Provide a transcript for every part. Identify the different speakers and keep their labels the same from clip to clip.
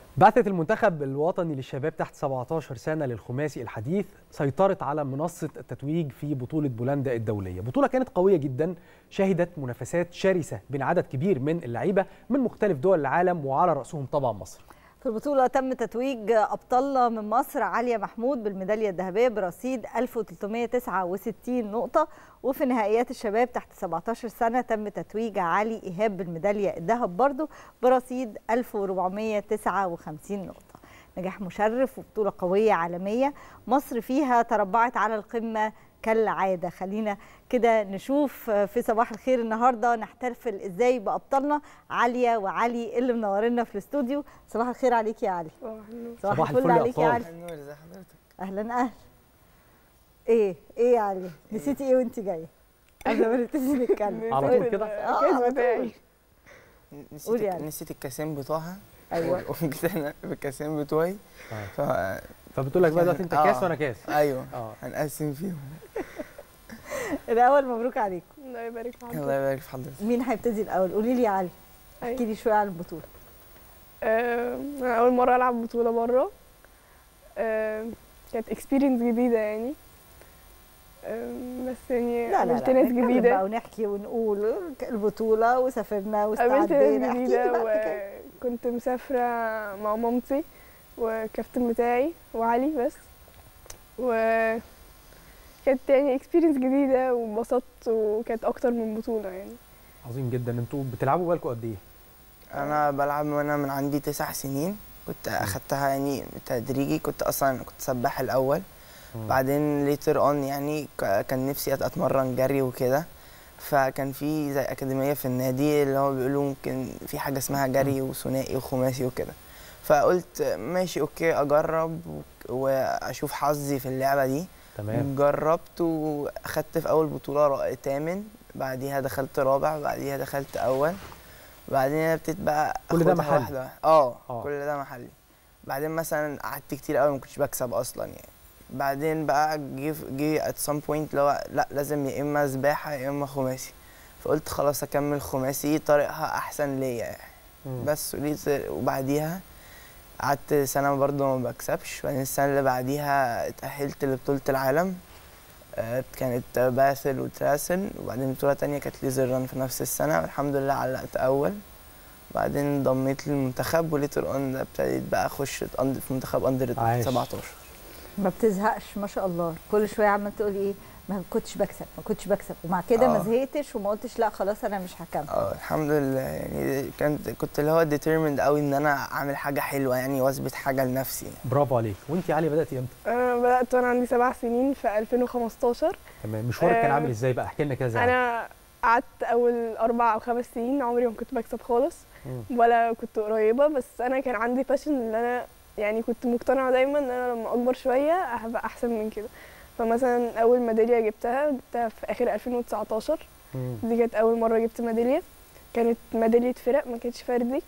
Speaker 1: بعثة المنتخب الوطني للشباب تحت 17 سنة للخماسي الحديث سيطرت على منصة التتويج في بطولة بولندا الدولية بطولة كانت قوية جدا شهدت منافسات شرسة بين عدد كبير من اللعيبة من مختلف دول العالم وعلى رأسهم طبعا مصر
Speaker 2: في البطولة تم تتويج أبطالنا من مصر عليا محمود بالميدالية الذهبية برصيد 1369 نقطة وفي نهائيات الشباب تحت 17 سنة تم تتويج علي إيهاب بالميدالية الذهب برضه برصيد 1459 نقطة نجاح مشرف وبطولة قوية عالمية مصر فيها تربعت على القمة كالعادة خلينا كده نشوف في صباح الخير النهارده نحتفل ازاي بابطالنا عليا وعلي اللي منورنا في الاستوديو صباح الخير عليك يا علي
Speaker 1: صباح
Speaker 2: صباح
Speaker 1: الفل
Speaker 2: الفل
Speaker 1: يا
Speaker 2: عليك يا
Speaker 1: أبطال.
Speaker 2: علي
Speaker 3: النور ازي حضرتك
Speaker 2: اهلا اهلا ايه ايه يا علي نسيتي ايه وانت جايه قبل ما نبتدي نتكلم
Speaker 1: على طول كده
Speaker 2: آه، على طول.
Speaker 3: نسيت
Speaker 2: قول يعني.
Speaker 3: نسيت الكاسين بتوعها
Speaker 2: ايوه
Speaker 3: وجيت انا بالكاسين بتوعي
Speaker 1: آه.
Speaker 3: ف
Speaker 1: فبتقول لك بقى دلوقتي انت
Speaker 3: آه.
Speaker 1: كاس وانا كاس
Speaker 3: ايوه
Speaker 1: اه
Speaker 3: هنقسم فيهم
Speaker 2: الاول مبروك عليكم
Speaker 4: الله يبارك في
Speaker 3: الله
Speaker 4: حضرتك
Speaker 3: يبارك في حضرتك
Speaker 2: مين هيبتدي الاول قولي لي يا علي احكي لي شويه عن البطوله
Speaker 4: آه، انا اول مره العب بطوله بره آه، كانت اكسبيرينس جديده يعني آه، بس يعني
Speaker 2: لا لا
Speaker 4: قابلت
Speaker 2: لا
Speaker 4: ناس
Speaker 2: نتكلم بقى
Speaker 4: جديده
Speaker 2: ونحكي ونقول البطوله وسافرنا
Speaker 4: قابلت
Speaker 2: واستعدينا
Speaker 4: ناس
Speaker 2: احكي لي
Speaker 4: جديده
Speaker 2: بقى الحكاية.
Speaker 4: وكنت مسافره مع مامتي والكابتن بتاعي وعلي بس و كانت يعني اكسبيرينس جديده وانبسطت وكانت اكتر من بطوله يعني
Speaker 1: عظيم جدا انتوا بتلعبوا بالكم قد ايه
Speaker 3: انا بلعب وانا من عندي تسع سنين كنت اخدتها يعني تدريجي كنت اصلا كنت سباح الاول بعدين ليتر اون يعني ك- كان نفسي أت- اتمرن جري وكده فكان في زي اكاديميه في النادي اللي هو بيقولوا ممكن في حاجه اسمها جري وثنائي وخماسي وكده فقلت ماشي اوكي اجرب و- واشوف حظي في اللعبه دي
Speaker 1: تمام
Speaker 3: جربت واخدت في اول بطوله را- تامن بعديها دخلت رابع بعديها دخلت اول بعدين ابتديت بقى
Speaker 1: كل ده
Speaker 3: أخدها
Speaker 1: محلي؟
Speaker 3: واحدة. اه
Speaker 1: آه.
Speaker 3: كل ده محلي بعدين مثلا قعدت كتير قوي ما كنتش بكسب اصلا يعني بعدين بقى جه جه ات سام بوينت اللي هو لا لازم يا اما سباحه يا اما خماسي فقلت خلاص اكمل خماسي طريقها احسن ليا يعني
Speaker 1: مم.
Speaker 3: بس وليت وبعديها قعدت سنة برضه ما بكسبش بعدين السنة اللي بعديها اتأهلت لبطولة العالم آه، كانت باثل وتراسل وبعدين بطولة تانية كانت ليزر ران في نفس السنة والحمد لله علقت أول بعدين انضميت للمنتخب وليتر اون ابتديت بقى اخش أند- في منتخب اندر
Speaker 1: عاش.
Speaker 3: 17
Speaker 2: ما بتزهقش ما شاء الله كل شويه عمال تقولي ايه ما كنتش بكسب ما كنتش بكسب ومع كده ما
Speaker 3: آه.
Speaker 2: زهقتش وما قلتش لا خلاص انا مش هكمل
Speaker 3: اه الحمد لله يعني كنت كنت اللي هو ديترمند قوي ان انا اعمل حاجة حلوة يعني واثبت حاجة لنفسي
Speaker 1: برافو عليك وانت يا علي بداتي امتى
Speaker 4: انا بدات وانا عندي سبع سنين في 2015
Speaker 1: تمام مشوارك كان
Speaker 4: آه،
Speaker 1: عامل ازاي بقى احكي لنا كده زي علي.
Speaker 4: انا قعدت اول اربع او خمس سنين عمري ما كنت بكسب خالص
Speaker 1: مم.
Speaker 4: ولا كنت قريبه بس انا كان عندي باشن ان انا يعني كنت مقتنعه دايما ان انا لما اكبر شويه هبقى احسن من كده فمثلا اول ميداليه جبتها جبتها في اخر 2019
Speaker 1: مم.
Speaker 4: دي كانت اول مره جبت ميداليه كانت ميداليه فرق ما كانتش فردي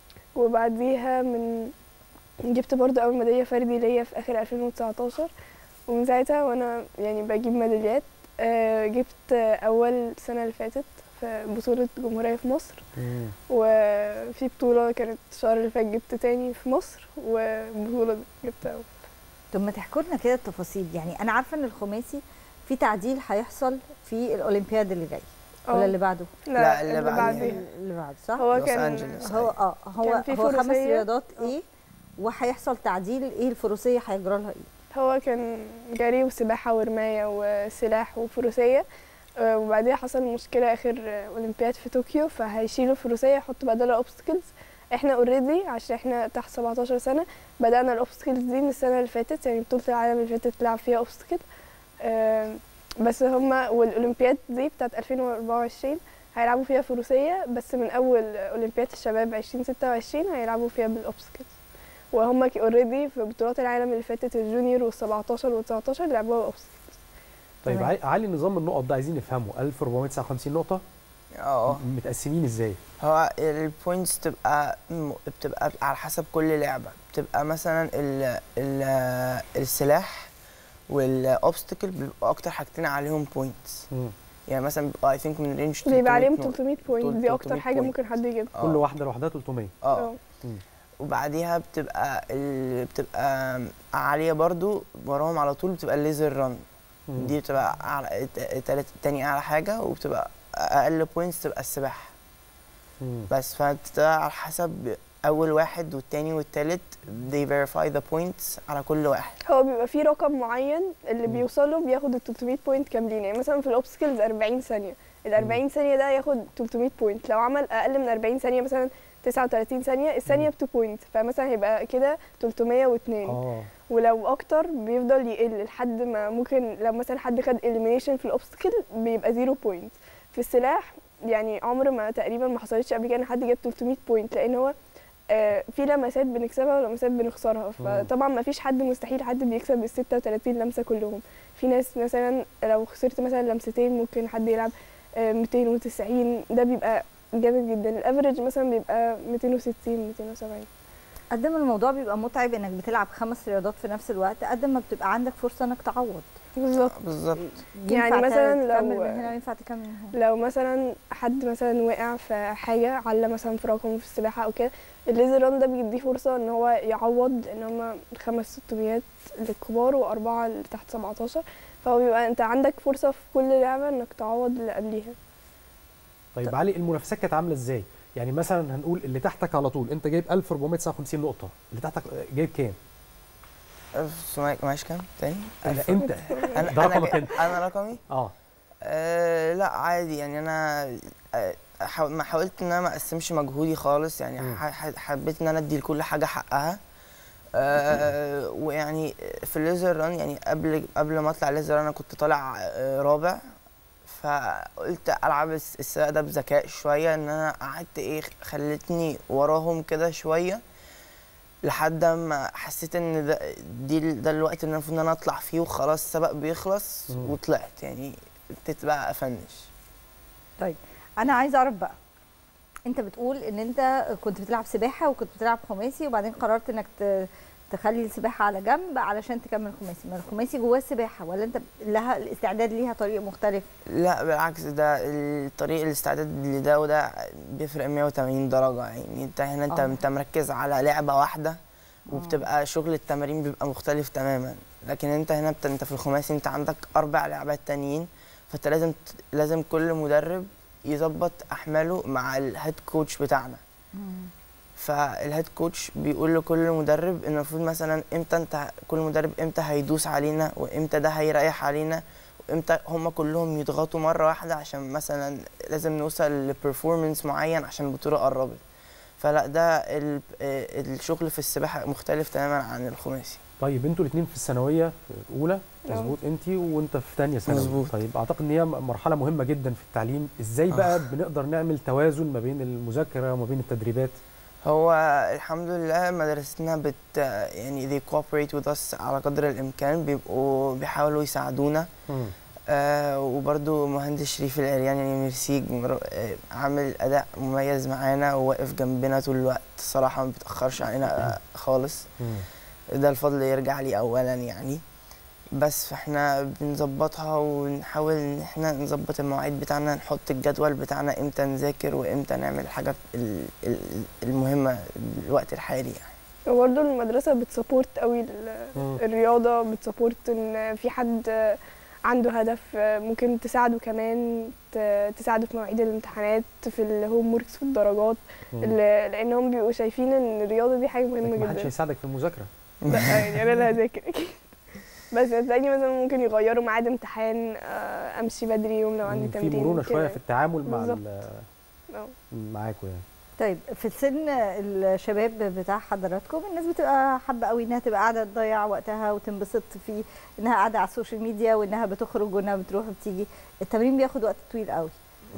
Speaker 4: وبعديها من جبت برضو اول ميداليه فردي ليا في اخر 2019 ومن ساعتها وانا يعني بجيب ميداليات آه، جبت آه، اول سنه اللي فاتت في بطوله جمهوريه في مصر
Speaker 1: مم.
Speaker 4: وفي بطوله كانت الشهر اللي فات جبت تاني في مصر وبطوله دي جبت اول
Speaker 2: طب ما تحكوا لنا كده التفاصيل يعني انا عارفه ان الخماسي في تعديل هيحصل في الاولمبياد اللي جاي ولا اللي بعده
Speaker 3: لا، اللي بعديها.
Speaker 2: اللي بعده صح
Speaker 4: هو
Speaker 3: لوس
Speaker 4: كان
Speaker 3: أنجلوس.
Speaker 2: هو اه هو
Speaker 4: كان في
Speaker 2: هو خمس
Speaker 4: فروسية.
Speaker 2: رياضات
Speaker 4: آه.
Speaker 2: ايه وهيحصل تعديل ايه الفروسيه هيجرى لها ايه
Speaker 4: هو كان جري وسباحة ورماية وسلاح وفروسية آه، وبعدين حصل مشكلة آخر آه، أولمبياد في طوكيو فهيشيلوا الفروسية يحطوا بدلها أوبستكلز احنا اوريدي عشان احنا تحت 17 سنة بدأنا الأوبستكلز دي من السنة اللي فاتت يعني بطولة العالم اللي فاتت لعب فيها أوبستكل بس هما والأولمبياد دي بتاعت 2024 هيلعبوا فيها فروسية بس من أول أولمبياد الشباب 2026 هيلعبوا فيها بالأوبستكلز وهم اوريدي في بطولات العالم اللي فاتت الجونيور وال17 وال19 لعبوها اوبستكلز
Speaker 1: طيب
Speaker 2: تمام.
Speaker 1: علي- علي نظام النقط ده عايزين نفهمه 1459 نقطه
Speaker 3: اه
Speaker 1: متقسمين ازاي
Speaker 3: هو البوينتس تبقى م- بتبقى على حسب كل لعبة بتبقى مثلا ال ال السلاح والاوبستكل بيبقى اكتر حاجتين عليهم بوينتس
Speaker 1: مم.
Speaker 3: يعني مثلا بيبقى اي ثينك من رينج
Speaker 4: بيبقى عليهم
Speaker 3: 300 نقطة.
Speaker 4: 300 بوينت دي اكتر
Speaker 3: 300
Speaker 4: حاجه
Speaker 3: point.
Speaker 4: ممكن حد يجيبها
Speaker 3: آه.
Speaker 1: كل واحده لوحدها 300
Speaker 3: اه وبعديها بتبقى ال... بتبقى عاليه برضو وراهم على طول بتبقى الليزر ران
Speaker 1: مم.
Speaker 3: دي بتبقى اعلى تالت تاني اعلى حاجه وبتبقى اقل بوينتس تبقى السباحه
Speaker 1: مم.
Speaker 3: بس فانت على حسب اول واحد والتاني والتالت they verify the points على كل واحد
Speaker 4: هو بيبقى فيه رقم معين اللي
Speaker 1: مم.
Speaker 4: بيوصله بياخد ال 300 بوينت كاملين يعني مثلا في الاوبسكلز 40 ثانيه ال 40 ثانيه ده ياخد 300 بوينت لو عمل اقل من 40 ثانيه مثلا 39 ثانيه الثانيه ب 2 بوينت فمثلا هيبقى كده 302
Speaker 1: اه
Speaker 4: ولو اكتر بيفضل يقل لحد ما ممكن لو مثلا حد خد elimination في الاوبستكل بيبقى 0 بوينت في السلاح يعني عمر ما تقريبا ما حصلتش قبل كده ان حد جاب 300 بوينت لان هو آه، في لمسات بنكسبها ولمسات بنخسرها فطبعا ما فيش حد مستحيل حد بيكسب ال 36 لمسه كلهم في ناس مثلا لو خسرت مثلا لمستين ممكن حد يلعب آه، 290 ده بيبقى جامد جدا الافريج مثلا بيبقى 260 270
Speaker 2: قد ما الموضوع بيبقى متعب انك بتلعب خمس رياضات في نفس الوقت قد ما بتبقى عندك فرصه انك تعوض
Speaker 4: بالظبط
Speaker 3: بالظبط
Speaker 2: ينفع
Speaker 4: يعني مثلاً لو-
Speaker 2: تكمل من هنا وينفع تكمل من هنا
Speaker 4: لو مثلا حد مثلا وقع في حاجه على مثلا في رقمه في السباحه او كده الليزر ران ده بيديه فرصه ان هو يعوض ان هما خمس 600 للكبار واربعه اللي تحت 17 فهو بيبقى انت عندك فرصه في كل لعبه انك تعوض اللي قبليها
Speaker 1: طيب علي المنافسات كانت عامله ازاي؟ يعني مثلا هنقول اللي تحتك على طول انت جايب 1459 نقطه اللي تحتك جايب كام؟
Speaker 3: ألف سمعك معاش كام تاني؟
Speaker 1: لا
Speaker 3: ألف.
Speaker 1: انت
Speaker 3: انا
Speaker 1: ده
Speaker 3: انا
Speaker 1: رقمك
Speaker 3: جا-
Speaker 1: انت.
Speaker 3: انا رقمي
Speaker 1: اه
Speaker 3: أه لا عادي يعني انا أه حاول ما حاولت ان انا ما اقسمش مجهودي خالص يعني
Speaker 1: مم.
Speaker 3: ح- ح- حبيت ان انا ادي لكل حاجه حقها أه ويعني في الليزر ران يعني قبل قبل ما اطلع الليزر انا كنت طالع آه، رابع فقلت العب الس- السباق ده بذكاء شويه ان انا قعدت ايه خلتني وراهم كده شويه لحد ما حسيت ان ده دي ال- ده الوقت اللي المفروض ان انا اطلع فيه وخلاص السباق بيخلص
Speaker 1: مم.
Speaker 3: وطلعت يعني ابتديت بقى افنش
Speaker 2: طيب انا عايزه اعرف بقى انت بتقول ان انت كنت بتلعب سباحه وكنت بتلعب خماسي وبعدين قررت انك ت- تخلي السباحه على جنب علشان تكمل خماسي ما الخماسي جواه السباحه ولا انت لها الاستعداد ليها طريق مختلف
Speaker 3: لا بالعكس ده الطريق الاستعداد لده وده بيفرق 180 درجة يعني انت هنا انت
Speaker 2: آه.
Speaker 3: انت مركز على لعبة واحدة وبتبقى شغل التمارين بيبقى مختلف تماما لكن انت هنا بت- انت في الخماسي انت عندك اربع لعبات تانيين فانت لازم ت- لازم كل مدرب يظبط احماله مع الهيد كوتش بتاعنا فالهيد كوتش بيقول لكل مدرب ان المفروض مثلا امتى انت كل مدرب امتى هيدوس علينا وامتى ده هيريح علينا وامتى هم كلهم يضغطوا مره واحده عشان مثلا لازم نوصل لبرفورمانس معين عشان البطوله قربت فلا ده ال- آه، الشغل في السباحه مختلف تماما عن الخماسي
Speaker 1: طيب انتوا الاثنين في الثانويه اولى
Speaker 4: اه.
Speaker 1: مظبوط انت وانت في ثانيه ثانوي
Speaker 3: مظبوط.
Speaker 1: طيب اعتقد ان هي مرحله مهمه جدا في التعليم ازاي بقى بنقدر نعمل توازن ما بين المذاكره وما بين التدريبات
Speaker 3: هو الحمد لله مدرستنا بت يعني they cooperate with us على قدر الامكان بيبقوا بيحاولوا يساعدونا آه وبرضو مهندس شريف العريان يعني ميرسي مر- آه عامل اداء مميز معانا وواقف جنبنا طول الوقت الصراحه ما بيتاخرش علينا آه خالص ده الفضل يرجع لي اولا يعني بس فاحنا بنظبطها ونحاول ان احنا نظبط المواعيد بتاعنا نحط الجدول بتاعنا امتى نذاكر وامتى نعمل الحاجات ال- ال- المهمه الوقت الحالي يعني
Speaker 4: وبرضه المدرسة بتسبورت قوي ال-
Speaker 1: مم.
Speaker 4: الرياضة بتسبورت ان في حد عنده هدف ممكن تساعده كمان ت- تساعده في مواعيد الامتحانات في الهوم وركس في الدرجات ال- لانهم بيبقوا شايفين ان الرياضة دي حاجة مهمة
Speaker 1: ما حدش
Speaker 4: جدا
Speaker 1: هيساعدك في المذاكره
Speaker 4: لا يعني انا اللي هذاكر اكيد بس هتلاقيني مثلا ممكن يغيروا ميعاد امتحان آه، امشي بدري يوم لو عندي
Speaker 1: في
Speaker 4: تمرين
Speaker 1: مرونه
Speaker 4: كده.
Speaker 1: شويه في التعامل مع
Speaker 4: بالظبط.
Speaker 1: ال-
Speaker 4: اه.
Speaker 1: معاكوا يعني
Speaker 2: طيب في سن الشباب بتاع حضراتكم الناس بتبقى حابه قوي انها تبقى قاعده تضيع وقتها وتنبسط في انها قاعده على السوشيال ميديا وانها بتخرج وانها بتروح وبتيجي التمرين بياخد وقت طويل قوي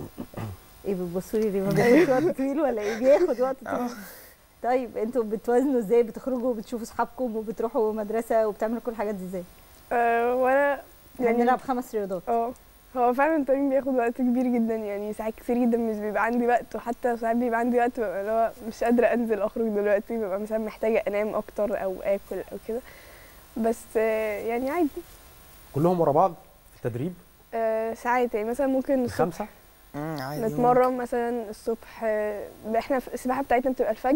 Speaker 2: ايه بتبصوا لي ليه ما بياخدش وقت طويل ولا ايه بياخد وقت طويل طيب انتوا بتوازنوا ازاي بتخرجوا وبتشوفوا اصحابكم وبتروحوا مدرسه وبتعملوا كل الحاجات دي ازاي
Speaker 4: آه، وانا
Speaker 2: يعني نلعب خمس رياضات
Speaker 4: اه هو فعلا التمرين بياخد وقت كبير جدا يعني ساعات كتير جدا مش بيبقى عندي وقت وحتى ساعات بيبقى عندي وقت ببقى اللي هو مش قادرة انزل اخرج دلوقتي ببقى مثلا محتاجة انام اكتر او اكل او كده بس آه، يعني عادي
Speaker 1: كلهم ورا بعض في التدريب
Speaker 4: آه، ساعات يعني مثلا ممكن الصبح
Speaker 1: الخمسه
Speaker 3: مم، عادي
Speaker 4: نتمرن مثلا الصبح آه، احنا في- السباحة بتاعتنا بتبقى الفجر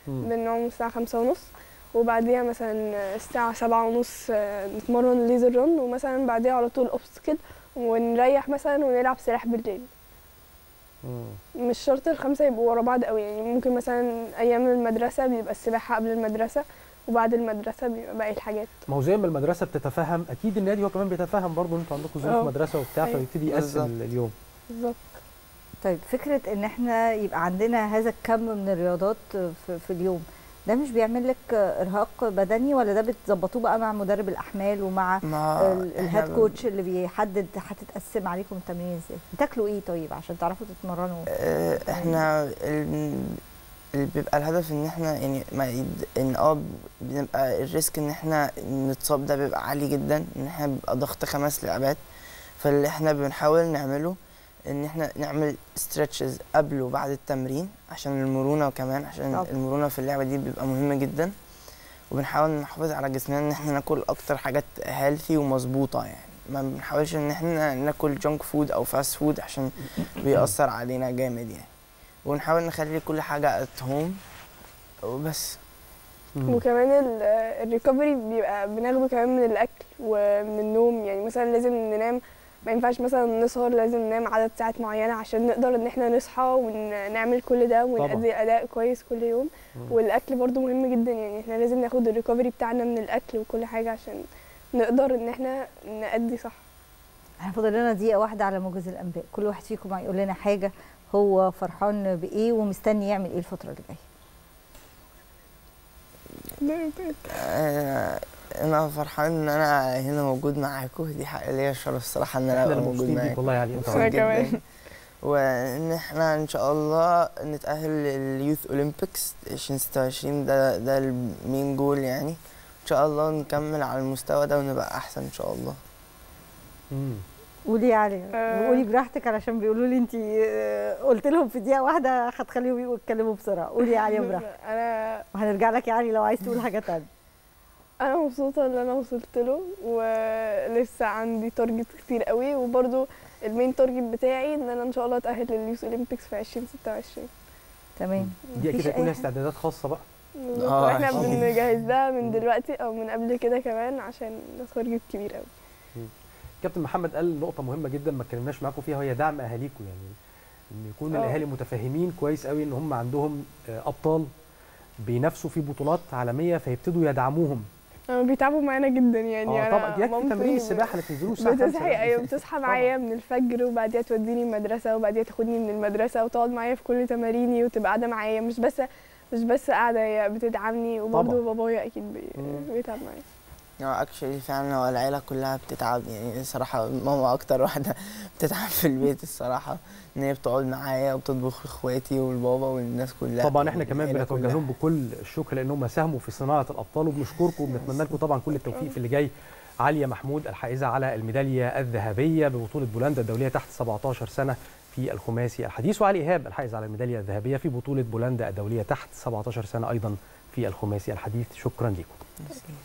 Speaker 1: مم.
Speaker 4: بنعوم الساعة خمسة ونص وبعديها مثلا الساعة سبعة ونص آه، نتمرن ليزر رن ومثلا بعديها على طول اوبستكل ونريح مثلا ونلعب سلاح بالليل
Speaker 1: مم.
Speaker 4: مش شرط الخمسة يبقوا ورا بعض قوي يعني ممكن مثلا أيام المدرسة بيبقى السباحة قبل المدرسة وبعد المدرسة بيبقى باقي الحاجات
Speaker 1: ما هو زي ما المدرسه بتتفهم اكيد النادي هو كمان بيتفهم برضه ان انتوا عندكم ظروف
Speaker 4: اه.
Speaker 1: مدرسه وبتاع
Speaker 4: أيوة.
Speaker 1: فبيبتدي يقسم
Speaker 3: بالظبط.
Speaker 1: اليوم
Speaker 4: بالظبط
Speaker 2: طيب فكره ان احنا يبقى عندنا هذا الكم من الرياضات في, في اليوم ده مش بيعمل لك ارهاق بدني ولا ده بتظبطوه بقى مع مدرب الاحمال ومع
Speaker 3: ما
Speaker 2: ال-
Speaker 3: إحنا
Speaker 2: الهيد
Speaker 3: ب-
Speaker 2: كوتش اللي بيحدد هتتقسم عليكم التمرين ازاي بتاكلوا ايه طيب عشان تعرفوا تتمرنوا
Speaker 3: آه، احنا ال- اللي بيبقى الهدف ان احنا يعني ما يد- ان اه بنبقى الريسك ان احنا نتصاب ده بيبقى عالي جدا ان احنا بيبقى ضغط خمس لعبات فاللي احنا بنحاول نعمله ان احنا نعمل ستريتشز قبل وبعد التمرين عشان المرونة وكمان عشان
Speaker 2: طبعا.
Speaker 3: المرونة في اللعبة دي بيبقى مهمة جدا وبنحاول نحافظ على جسمنا ان احنا ناكل اكتر حاجات هيلثي ومظبوطة يعني ما بنحاولش ان احنا ناكل جونك فود او فاست فود عشان بيأثر علينا جامد يعني ونحاول نخلي كل حاجة ات هوم وبس
Speaker 1: مم.
Speaker 4: وكمان ال- الريكفري بيبقى بناخده كمان من الأكل ومن النوم يعني مثلا لازم ننام ما ينفعش مثلا نسهر لازم ننام عدد ساعات معينة عشان نقدر ان احنا نصحى ونعمل كل ده ونأدي أداء كويس كل يوم
Speaker 1: مم.
Speaker 4: والأكل برضو مهم جدا يعني احنا لازم ناخد الريكفري بتاعنا من الأكل وكل حاجة عشان نقدر ان احنا نأدي صح
Speaker 2: احنا فاضل لنا دقيقه واحده على موجز الانباء كل واحد فيكم هيقول لنا حاجه هو فرحان بايه ومستني يعمل ايه الفتره اللي جايه
Speaker 3: آه، انا فرحان ان انا هنا موجود معاكم دي حق ليا الشرف الصراحة ان انا
Speaker 1: احنا
Speaker 3: ابقى
Speaker 1: اللي
Speaker 3: موجود
Speaker 1: مبسوطين بيك
Speaker 3: معاكم
Speaker 1: والله يا علي انت
Speaker 3: مبسوط
Speaker 4: أنا
Speaker 1: عظيم.
Speaker 4: كمان.
Speaker 3: جدا وان احنا ان شاء الله نتأهل لليوث اولمبيكس 2026 ده ده المين جول يعني ان شاء الله نكمل على المستوى ده ونبقى احسن ان شاء الله
Speaker 1: مم.
Speaker 2: قولي يا علي
Speaker 4: آه.
Speaker 2: قولي براحتك علشان بيقولوا لي انت قلت لهم في دقيقه واحده هتخليهم يبقوا يتكلموا بسرعه قولي يا علي براحتك
Speaker 4: انا
Speaker 2: وهنرجع لك يا علي لو عايز تقول حاجه تانية
Speaker 4: انا مبسوطه ان انا وصلت له ولسه عندي تارجت كتير قوي وبرده المين تارجت بتاعي ان انا ان شاء الله اتاهل لليوث اولمبيكس في 2026
Speaker 2: تمام
Speaker 1: دي
Speaker 2: مفيش
Speaker 1: اكيد هيكون
Speaker 2: أي
Speaker 1: لها
Speaker 2: حاجة.
Speaker 1: استعدادات خاصه بقى
Speaker 4: بالظبط.
Speaker 3: آه،
Speaker 4: واحنا
Speaker 3: أكيد.
Speaker 4: بنجهز ده من
Speaker 1: مم.
Speaker 4: دلوقتي او من قبل كده كمان عشان ده تارجت كبير قوي
Speaker 1: كابتن محمد قال نقطه مهمه جدا ما اتكلمناش معاكم فيها وهي دعم اهاليكم يعني ان يكون
Speaker 4: اه.
Speaker 1: الاهالي متفاهمين كويس قوي ان هم عندهم آه، ابطال بينافسوا في بطولات عالميه فيبتدوا يدعموهم
Speaker 4: هما بيتعبوا معانا جدا يعني
Speaker 1: اه
Speaker 4: انا
Speaker 1: طبعا يكفي
Speaker 4: مامتي
Speaker 1: تمرين السباحه اللي تنزلوه الساعه 5
Speaker 4: بتصحي ايوه بتصحى معايا من الفجر وبعديها توديني المدرسه وبعديها تاخدني من المدرسه وتقعد معايا في كل تماريني وتبقى قاعده معايا مش بس مش بس قاعده هي بتدعمني وبرضه
Speaker 1: طبعا.
Speaker 4: بابايا اكيد بي...
Speaker 1: مم.
Speaker 4: بيتعب معايا
Speaker 3: هو اكشلي فعلا هو العيلة كلها بتتعب يعني الصراحة ماما اكتر واحدة بتتعب في البيت الصراحة ان هي بتقعد معايا وبتطبخ لاخواتي والبابا والناس كلها
Speaker 1: طبعا احنا كمان
Speaker 3: العيلة
Speaker 1: بنتوجه
Speaker 3: كلها.
Speaker 1: لهم بكل الشكر لانهم ساهموا في صناعه الابطال وبنشكركم وبنتمنى لكم طبعا كل التوفيق في اللي جاي عليا محمود الحائزه على الميداليه الذهبيه ببطوله بولندا الدوليه تحت 17 سنه في الخماسي الحديث وعلي ايهاب الحائز على الميداليه الذهبيه في بطوله بولندا الدوليه تحت 17 سنه ايضا في الخماسي الحديث شكرا لكم